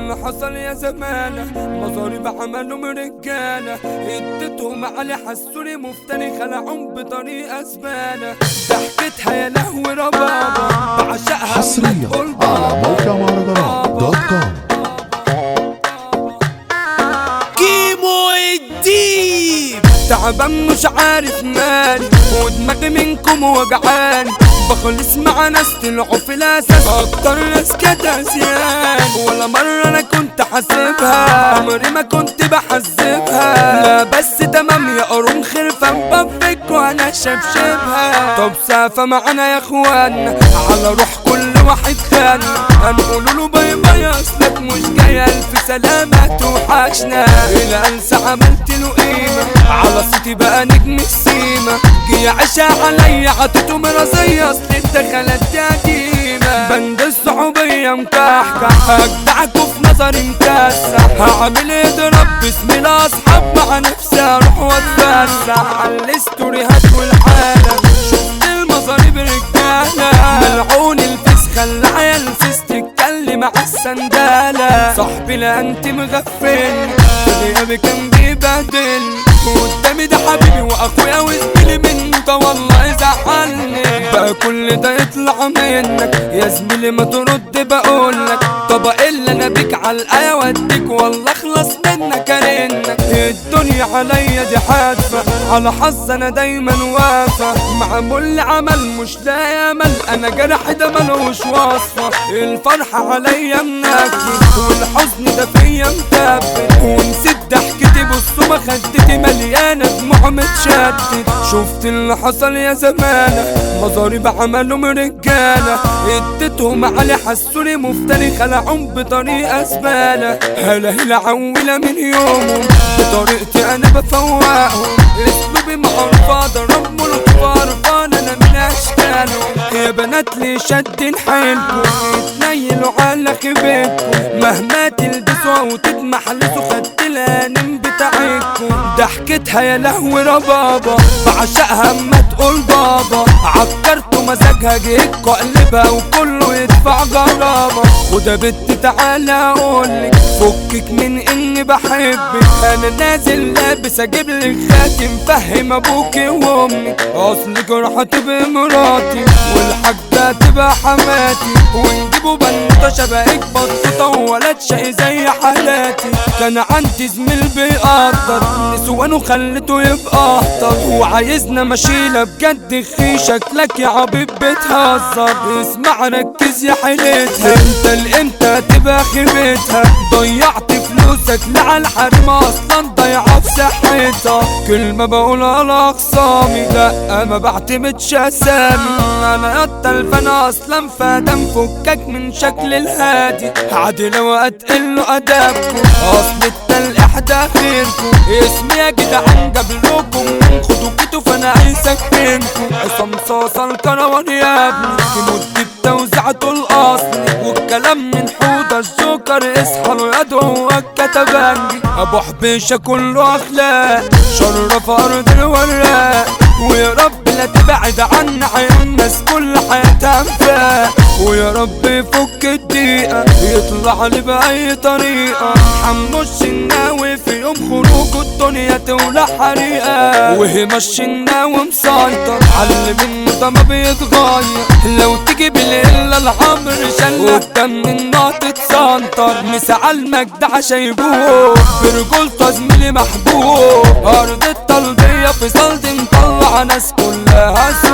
اللي حصل يا زمانة مصاريف عملهم رجالة اديتهم علي حسوني مفتري خلعهم بطريقة زبالة ضحكتها يا لهوي ربابة بعشقها حصريا وبتقول على موقع مهرجانات دوت كوم كيمو الديب تعبان مش عارف مالي ودماغي منكم وجعان بخلص مع ناس طلعوا في الاساس اكتر ناس كانت اسيان ولا مرة انا كنت حاسبها عمري ما كنت بحسبها لا بس تمام يا قرون خرفان بفك وانا شبشبها طب سافة معانا يا اخوان على روح كل واحد خان هنقول له باي باي اصلك مش جاي الف سلامة توحشنا الى انسى عملت له قيمة على صوتي بقى نجم السيمة جه عشا عليا عطيته مرازية اصل الدخلات دي قديمة بند الصحوبية مكحكح اجدعكوا في نظري مكسح هعمل اضرب باسم الاصحاب مع نفسي اروح واتفسح على الاستوريهات والعالم شفت المصاريف رجالة ملعون الفيس خلى عيال فيس تتكلم على السندالة صاحبي لا انت مغفل غيابي كان بيبهدل قدامي ده حبيبي واخويا وزميلي منه ده والله زعلني بقى كل ده يطلع منك يا زميلي ما ترد بقولك طب الا انا بيك على الايه واديك والله اخلص منك ارنك الدنيا عليا دي حادفه على حظ انا دايما وافى معمول لي عمل مش لاقي امل انا جرحي ده ملوش وصفه الفرحه عليا منكد والحزن ده فيا متبت ونسيت ضحكتي بصوا خدتي مليانه دموع متشتت شفت اللي حصل يا زمانه مصاريف عملهم رجاله اديتهم علي حسوني مفتري خلعهم بطريقه زباله هلا هلا عوله من يومهم بطريقتي انا بفوقهم اسلوبي معروف اضرب ملوك فارفان انا من اشكالهم يا بنات لي شادين حيلكم تنيلوا على خيبتكم مهما تلبسوا او تتمحلسوا خدت الانم بتاعتكم ضحكتها يا لهوي ربابة بعشقها اما تقول بابا عكرتوا مزاجها جيت قلبها وكله يدفع غرامة وده بنت تعالى اقولك فكك من اني بحبك انا نازل لابس اجيب لك خاتم فهم ابوكي وامك اصلك راح تبقى مراتي والحاج ده تبقى حماتي ونجيبوا بنوته شبهك بطوطه وولد شقي زي حالاتي كان عندي زميل بيقدر نسوانه خلته يبقى اهطل وعايزنا مشيله بجد خي شكلك يا عبيب بتهزر اسمع ركز يا حيلتها انت الامتى تبقى خيبتها ضيعت فلوسك لعلى الحريم اصلا ضيعه في صحتها كلمه بقولها لاخصامي لا ما بعتمدش اسامي انا يا التلفان اصلا فادم فكك من شكل الهادي عادي لو اتقل له ادابكم اصل التلقيح ده خيركم اسمي يا جدعان جابلكم من خدوكتوا فانا عايزك منكم عصام صاصا الكروان يا ابني كيموت بتوزيعته الاصلي والكلام من حوض الجوكر اصحى الواد هو الكتبانجي ابو حبيشه كله اخلاق شرف ارض الوراق ويا رب لا تبعد عنا عين الناس كل حياتها انفاق ويا رب يفك الضيقة يطلع لي بأي طريقة حمو الشناوي في يوم خروجه الدنيا تولع حريقة وهي الشناوي مسيطر على منه ده ما بيتغير لو تيجي بالليل العمر شلة قدام النار تتسنطر مسعى المجد عشايبوه برجولته زميلي محبوب أرض الطلبية في صلد مطلع ناس كلها سوق